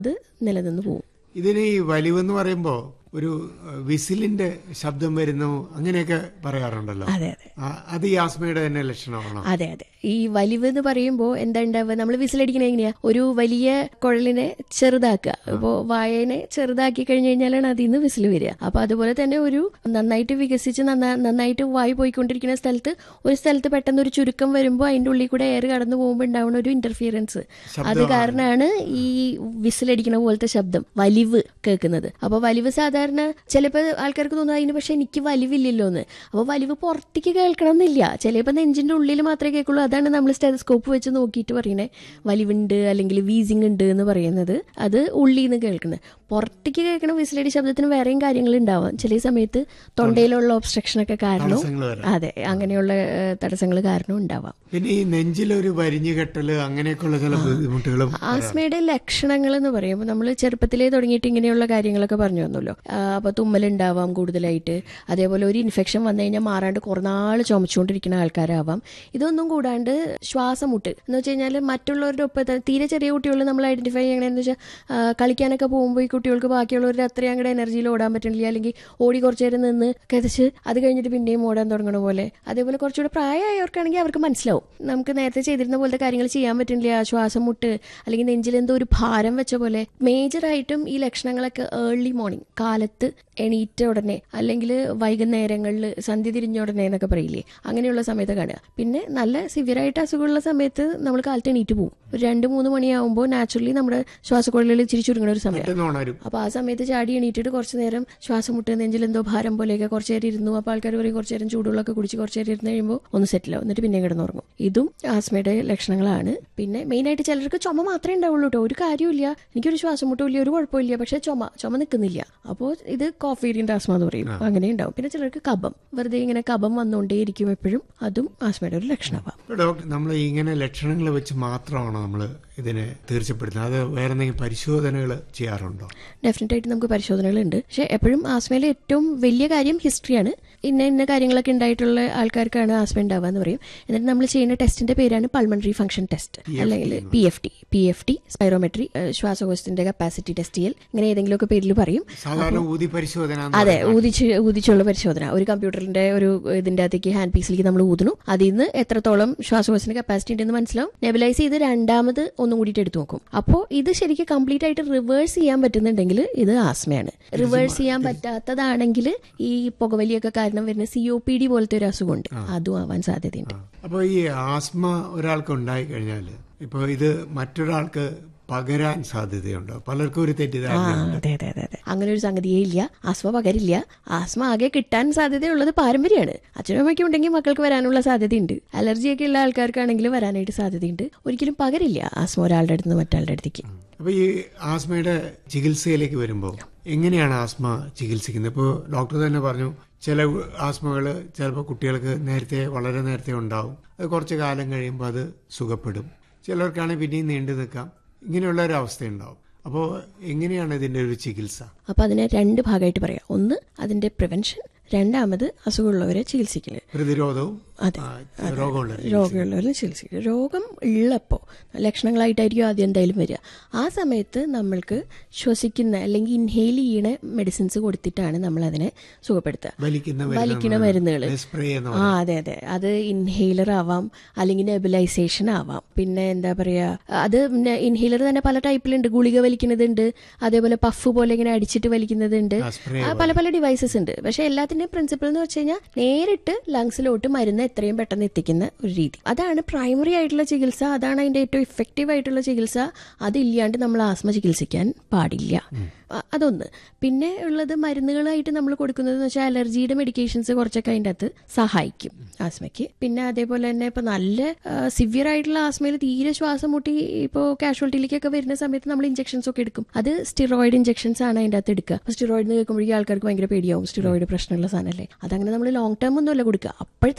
അത് നിലനിന്ന് പോകും ഇതിന് ഈ വലിവെന്ന് പറയുമ്പോ ഒരു ഏഹ്, വിസിലിന്റെ ശബ്ദം വരുന്നു അങ്ങനെയൊക്കെ പറയാറുണ്ടല്ലോ അതെ അതെ ആ, അത് ഈ ആസ്മയുടെ തന്നെ ലക്ഷണമാണോ അതെ അതെ ഈ വലിവ് എന്ന് പറയുമ്പോൾ എന്താ ഉണ്ടാവുക നമ്മൾ വിസിലടിക്കണ എങ്ങനെയാ ഒരു വലിയ കുഴലിനെ ചെറുതാക്കുക ഇപ്പോൾ വായനെ ചെറുതാക്കി കഴിഞ്ഞു കഴിഞ്ഞാലാണ് അതിൽ നിന്ന് വിസിൽ വരിക അപ്പൊ അതുപോലെ തന്നെ ഒരു നന്നായിട്ട് വികസിച്ച് നന്നാ- നന്നായിട്ട് വായു പോയിക്കൊണ്ടിരിക്കുന്ന സ്ഥലത്ത് ഒരു സ്ഥലത്ത് പെട്ടെന്ന് ഒരു ചുരുക്കം വരുമ്പോൾ അതിന്റെ ഉള്ളിൽ കൂടെ എയർ കടന്നു പോകുമ്പോൾ ഉണ്ടാവുന്ന ഒരു ഇന്റർഫിയറൻസ് അത് കാരണമാണ് ഈ വിസിലടിക്കുന്ന പോലത്തെ ശബ്ദം വലിവ് കേൾക്കുന്നത് അപ്പൊ വലിവ് സാധാരണ ചിലപ്പോൾ ആൾക്കാർക്ക് തോന്നുന്നു അതിന് പക്ഷെ എനിക്ക് വലിവില്ലല്ലോ എന്ന് അപ്പോൾ വലിവ് പുറത്തേക്ക് കേൾക്കണം എന്നില്ല ചിലപ്പോൾ നെഞ്ചിന്റെ ഉള്ളിൽ മാത്രമേ കേൾക്കുള്ളൂ അതാണ് നമ്മൾ സ്റ്റെതസ്കോപ്പ് വെച്ച് നോക്കിയിട്ട് പറയണേ വലിവുണ്ട് അല്ലെങ്കിൽ വീസിങ് ഉണ്ട് എന്ന് പറയുന്നത് അത് ഉള്ളിൽ നിന്ന് കേൾക്കുന്നത് പുറത്തേക്ക് കേൾക്കണ വിസിലടി ശബ്ദത്തിന് വേറെയും കാര്യങ്ങൾ ഉണ്ടാവാം ചില സമയത്ത് തൊണ്ടയിലുള്ള ഒബ്സ്ട്രക്ഷൻ ഒക്കെ കാരണം തടസ്സങ്ങൾ വരാം അതെ അങ്ങനെയുള്ള തടസ്സങ്ങൾ കാരണം ഉണ്ടാവാം പിന്നെ ഈ നെഞ്ചിലൊരു വരിഞ്ഞു കെട്ടല് അങ്ങനെയൊക്കെയുള്ള ചില ബുദ്ധിമുട്ടുകളും ആസ്മയുടെ ലക്ഷണങ്ങൾ എന്ന് പറയുമ്പോൾ നമ്മൾ ചെറുപ്പത്തിലേ തുടങ്ങിയിട്ട് ഇങ്ങനെയുള്ള കാര്യങ്ങളൊക്കെ പറഞ്ഞു വന്നല്ലോ ആ, അപ്പൊ തുമ്മലുണ്ടാവാം കൂടുതലായിട്ട് അതേപോലെ ഒരു ഇൻഫെക്ഷൻ വന്നു കഴിഞ്ഞാൽ മാറാണ്ട് കുറേ നാൾ ചുമച്ചുകൊണ്ടിരിക്കുന്ന ആൾക്കാരാവാം ഇതൊന്നും കൂടാണ്ട് ശ്വാസമുട്ട് എന്ന് വെച്ച് കഴിഞ്ഞാൽ മറ്റുള്ളവരുടെ ഒപ്പം തീരെ ചെറിയ കുട്ടികൾ നമ്മൾ ഐഡന്റിഫൈ ചെയ്യണമെന്ന് വെച്ചാൽ ആ, കളിക്കാനൊക്കെ പോകുമ്പോൾ ഈ കുട്ടികൾക്ക് ബാക്കിയുള്ളവരുടെ അത്രയും അങ്ങടെ എനർജിയിൽ ഓടാൻ പറ്റണില്ല അല്ലെങ്കിൽ ഓടി കുറച്ചു നേരം നിന്ന് കിതച്ച് അത് കഴിഞ്ഞിട്ട് പിന്നെയും ഓടാൻ തുടങ്ങണ പോലെ അതേപോലെ കുറച്ചുകൂടെ പ്രായമായവർക്കാണെങ്കിൽ അവർക്ക് മനസ്സിലാവും നമുക്ക് നേരത്തെ ചെയ്തിരുന്ന പോലത്തെ കാര്യങ്ങൾ ചെയ്യാൻ പറ്റുന്നില്ല ശ്വാസം മുട്ട് അല്ലെങ്കിൽ നെഞ്ചിൽ എന്തോ ഒരു ഭാരം വെച്ച പോലെ മേജറായിട്ടും ഈ ലക്ഷണങ്ങളൊക്കെ ഏർലി മോർണിംഗ് കാലത്ത് എണീറ്റ ഉടനെ അല്ലെങ്കിൽ വൈകുന്നേരങ്ങളിൽ സന്ധ്യ തിരിഞ്ഞ ഉടനെ എന്നൊക്കെ പറയില്ലേ അങ്ങനെയുള്ള സമയത്ത് കാണുക പിന്നെ നല്ല സിവിയറായിട്ട് അസുഖമുള്ള സമയത്ത് നമ്മൾ കാലത്ത് എണീറ്റ് പോകും ഒരു രണ്ട് മൂന്ന് മണിയാവുമ്പോൾ നാച്ചുറലി നമ്മുടെ ശ്വാസക്കുഴലിൽ ഇച്ചിരി ചുരുങ്ങുന്ന ഒരു സമയം പെട്ടെന്ന് ഉണരും അപ്പൊ ആ സമയത്ത് ചാടി എണീറ്റിട്ട് കുറച്ച് നേരം ശ്വാസം മുട്ട് നെഞ്ചിൽ എന്തോ ഭാരം പോലെയൊക്കെ കുറച്ച് നേരം ഇരുന്നു അപ്പൊ ആൾക്കാർ പറയും കുറച്ച് നേരം ചൂടുകളൊക്കെ കുടിച്ച് കുറച്ച് നേരം ഇരുന്ന് കഴിയുമ്പോൾ ഒന്ന് സെറ്റിൽ ആവും എന്നിട്ട് പിന്നെ കിടന്നുറങ്ങും ഇതും ആസ്മയുടെ ലക്ഷണങ്ങളാണ് പിന്നെ മെയിൻ ആയിട്ട് ചിലർക്ക് ചുമ മാത്രമേ ഉണ്ടാവുള്ളൂ കേട്ടോ ഒരു കാര്യമില്ല എനിക്കൊരു ശ്വാസം മുട്ടില്ല ഒരു കുഴപ്പമില്ല പക്ഷെ ചുമ ചുമ നിൽക്കുന്നില്ല അപ്പോൾ ഇത് കോഫ് വേരിയന്റ് ആസ്മ എന്ന് പറയും അങ്ങനെ ഉണ്ടാവും പിന്നെ ചിലർക്ക് കഫം വെറുതെ ഇങ്ങനെ കഫം വന്നുകൊണ്ടേയിരിക്കും എപ്പോഴും അതും ആസ്മയുടെ ഒരു ലക്ഷണമാവാം ഇപ്പൊ ഡോക്ടർ നമ്മൾ ഇങ്ങനെ ലക്ഷണങ്ങൾ വെച്ച് മാത്രമാണോ നമ്മൾ ഇതിനെ തീർച്ചപ്പെടുത്തുന്നത് അത് വേറെ എന്തെങ്കിലും പരിശോധനകൾ ചെയ്യാറുണ്ടോ ഡെഫിനറ്റ് ആയിട്ട് നമുക്ക് പരിശോധനകളുണ്ട് പക്ഷെ എപ്പോഴും ആസ്മയിലെ ഏറ്റവും വലിയ കാര്യം ഹിസ്റ്ററിയാണ് ഇന്ന ഇന്ന കാര്യങ്ങളൊക്കെ ഉണ്ടായിട്ടുള്ള ആൾക്കാർക്കാണ് ആസ്മ ഉണ്ടാവുക എന്ന് പറയും എന്നിട്ട് നമ്മൾ ചെയ്യുന്ന ടെസ്റ്റിന്റെ പേരാണ് പൾമണറി ഫംഗ്ഷൻ ടെസ്റ്റ് അല്ലെങ്കിൽ P F T P F T spirometry ശ്വാസകോശത്തിന്റെ കപ്പാസിറ്റി ടെസ്റ്റ് ചെയ്യൽ ഇങ്ങനെ ഏതെങ്കിലുമൊക്കെ പേരിൽ പറയും സാധാരണ ഊതി പരിശോധന എന്ന് അതെ പറയുന്നത്. ഊതിച്ച് ഊതിച്ചുള്ള പരിശോധന ഒരു കമ്പ്യൂട്ടറിന്റെ ഒരു ഇതിന്റെ അകത്തേക്ക് ഹാൻഡ് പീസിലേക്ക് നമ്മൾ ഊതുന്നു അതിൽ നിന്ന് എത്രത്തോളം ശ്വാസകോശത്തിന് കപ്പാസിറ്റി ഉണ്ടെന്ന് മനസ്സിലാവും നെബിലൈസ് ചെയ്ത് രണ്ടാമത് ഒന്നും കൂടിയിട്ട് എടുത്തു നോക്കും അപ്പോൾ ഇത് ശരിക്കും കംപ്ലീറ്റ് ആയിട്ട് റിവേഴ്സ് ചെയ്യാൻ പറ്റുന്നുണ്ടെങ്കിൽ ഇത് ആസ്മയാണ് റിവേഴ്സ് ചെയ്യാൻ പറ്റാത്തതാണെങ്കിൽ ഈ പുകവലിയൊക്കെ കാരണം വരുന്ന സി ഒ പി ഡി പോലത്തെ ഒരു അസുഖമുണ്ട് അതും ആവാൻ സാധ്യതയുണ്ട് അപ്പോൾ ഈ ആസ്മ ഒരാൾക്ക് ഉണ്ടായി കഴിഞ്ഞാൽ ഇപ്പോൾ ഇത് മറ്റൊരാൾക്ക് പകരാൻ സാധ്യതയുണ്ടോ പലർക്കും ഒരു ആ തെറ്റിദ്ധാരണയുണ്ട് അതെ അതെ അതെ അതെ അങ്ങനെ ഒരു സംഗതിയേ ഇല്ല ആസ്മ പകരില്ല ആസ്മ ആകെ കിട്ടാൻ സാധ്യതയുള്ളത് പാരമ്പര്യമാണ് അച്ഛനും അമ്മയ്ക്കും ഉണ്ടെങ്കിൽ മക്കൾക്ക് വരാനുള്ള സാധ്യതയുണ്ട് അലർജിയൊക്കെ ഉള്ള ആൾക്കാർക്കാണെങ്കിൽ വരാനായിട്ട് സാധ്യതയുണ്ട് ഒരിക്കലും പകരില്ല ആസ്മ ഒരാളുടെ അടുത്ത് നിന്ന് മറ്റാളുടെ അടുത്തേക്ക് അപ്പോൾ ഈ ആസ്മയുടെ ചികിത്സയിലേക്ക് വരുമ്പോൾ എങ്ങനെയാണ് ആസ്മ ചികിത്സിക്കുന്നത് ഇപ്പോൾ ഡോക്ടർ തന്നെ പറഞ്ഞു ചില ആസ്മകൾ ചിലപ്പോൾ കുട്ടികൾക്ക് നേരത്തെ വളരെ നേരത്തെ ഉണ്ടാവും അത് കുറച്ച് കാലം കഴിയുമ്പോൾ അത് സുഖപ്പെടും ചിലർക്കാണെങ്കിൽ പിന്നെയും നീണ്ടു നിൽക്കാം ഇങ്ങനെയുള്ള ഒരു അവസ്ഥയുണ്ടാവും അപ്പോൾ എങ്ങനെയാണ് ഇതിൻ്റെ ഒരു ചികിത്സ അപ്പൊ അതിനെ രണ്ട് ഭാഗമായിട്ട് പറയാം ഒന്ന് അതിന്റെ പ്രിവെൻഷൻ രണ്ടാമത് അസുഖമുള്ളവരെ ചികിത്സിക്കല് പ്രതിരോധവും അതെ, ആ, രോഗമുള്ളവരെ രോഗമുള്ളവരെ ചികിത്സിക്കുക രോഗം ഉള്ളപ്പോൾ ലക്ഷണങ്ങളായിട്ടായിരിക്കും ആദ്യം എന്തായാലും വരിക ആ സമയത്ത് നമ്മൾക്ക് ശ്വസിക്കുന്ന അല്ലെങ്കിൽ ഇൻഹെയിൽ ചെയ്യണ മെഡിസിൻസ് കൊടുത്തിട്ടാണ് നമ്മൾ അതിനെ സുഖപ്പെടുത്തുക വലിക്കുന്ന വലിക്കണ മരുന്നുകൾ സ്പ്രേ എന്ന് ആ അതെ അതെ അത് ഇൻഹെയിലർ ആവാം അല്ലെങ്കിൽ നെബിലൈസേഷൻ ആവാം പിന്നെ എന്താ പറയാ അത് ഇൻഹെയിലർ തന്നെ പല ടൈപ്പിലുണ്ട് ഗുളിക വലിക്കുന്നതുണ്ട് അതേപോലെ പഫ് പോലെ ഇങ്ങനെ അടിച്ചിട്ട് വലിക്കുന്നതുണ്ട് ആ, സ്പ്രേ ആ, പല പല ഡിവൈസസ് ഉണ്ട് പക്ഷെ എല്ലാത്തിന്റെയും പ്രിൻസിപ്പിൾ എന്ന് വെച്ച് കഴിഞ്ഞാൽ നേരിട്ട് ലങ്സിലോട്ട് മരുന്ന് എത്രയും പെട്ടെന്ന് എത്തിക്കുന്ന ഒരു രീതി അതാണ് പ്രൈമറി ആയിട്ടുള്ള ചികിത്സ അതാണ് അതിന്റെ ഏറ്റവും ഇഫക്റ്റീവ് ആയിട്ടുള്ള ചികിത്സ അതില്ലാണ്ട് നമ്മൾ ആസ്മ ചികിത്സിക്കാൻ പാടില്ല അ- അതൊന്ന് പിന്നെ ഉള്ളത് മരുന്നുകളായിട്ട് നമ്മൾ കൊടുക്കുന്നത് എന്ന് വെച്ചാൽ അലർജിയുടെ മെഡിക്കേഷൻസ് കുറച്ചൊക്കെ അതിൻ്റെ അകത്ത് സഹായിക്കും ആസ്മയ്ക്ക് പിന്നെ അതേപോലെ തന്നെ ഇപ്പൊ നല്ല സിവിയർ ആയിട്ടുള്ള ആസ്മയിൽ തീരെ ശ്വാസം മുട്ടി ഇപ്പോൾ കാഷ്വാലിറ്റിയിലേക്കൊക്കെ വരുന്ന സമയത്ത് നമ്മൾ ഇഞ്ചക്ഷൻസ് ഒക്കെ എടുക്കും അത് സ്റ്റിറോയിഡ് ഇഞ്ചക്ഷൻസ് ആണ് അതിൻ്റെ അകത്ത് എടുക്കുക അപ്പോൾ സ്റ്റിറോയിഡ് കേൾക്കുമ്പോഴേക്കും ആൾക്കാർക്ക് ഭയങ്കര പേടിയാവും സ്റ്റിറോയിഡ് പ്രശ്നമുള്ള സാധനമല്ലേ അതങ്ങനെ നമ്മൾ ലോങ് ടേം ഒന്നുമല്ല കൊടുക്കുക അപ്പോഴത്തെ നിങ്ങളുടെ ഒരു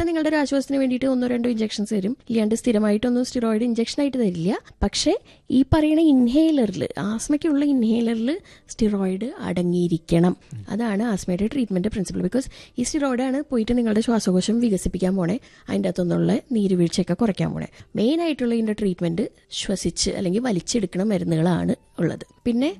ആശ്വാസത്തിന് വേണ്ടിയിട്ട് ഒന്നോ രണ്ടോ ഇഞ്ചക്ഷൻസ് തരും ഇല്ലാണ്ട് സ്ഥിരമായിട്ടൊന്നും സ്റ്റിറോയിഡ് ഇഞ്ചക്ഷൻ ആയിട്ട് തരില്ല പക്ഷേ ഈ പറയുന്ന ഇൻഹേലറിൽ ആസ്മയ്ക്കുള്ള ഇൻഹേലറിൽ സ്റ്റിറോയിഡ് അടങ്ങിയിരിക്കണം അതാണ് ആസ്മയുടെ ട്രീറ്റ്മെന്റ് പ്രിൻസിപ്പിൾ ബിക്കോസ് ഈ സ്റ്റിറോയിഡാണ് പോയിട്ട് നിങ്ങളുടെ ശ്വാസകോശം വികസിപ്പിക്കാൻ പോണേ അതിൻ്റെ അകത്തുനിന്നുള്ള നീരുവീഴ്ചയൊക്കെ കുറയ്ക്കാൻ പോണേ മെയിൻ ആയിട്ടുള്ള ഇതിൻ്റെ ട്രീറ്റ്മെന്റ് ശ്വസിച്ച് അല്ലെങ്കിൽ വലിച്ചെടുക്കുന്ന മരുന്നുകളാണ് ഉള്ളത് പിന്നെ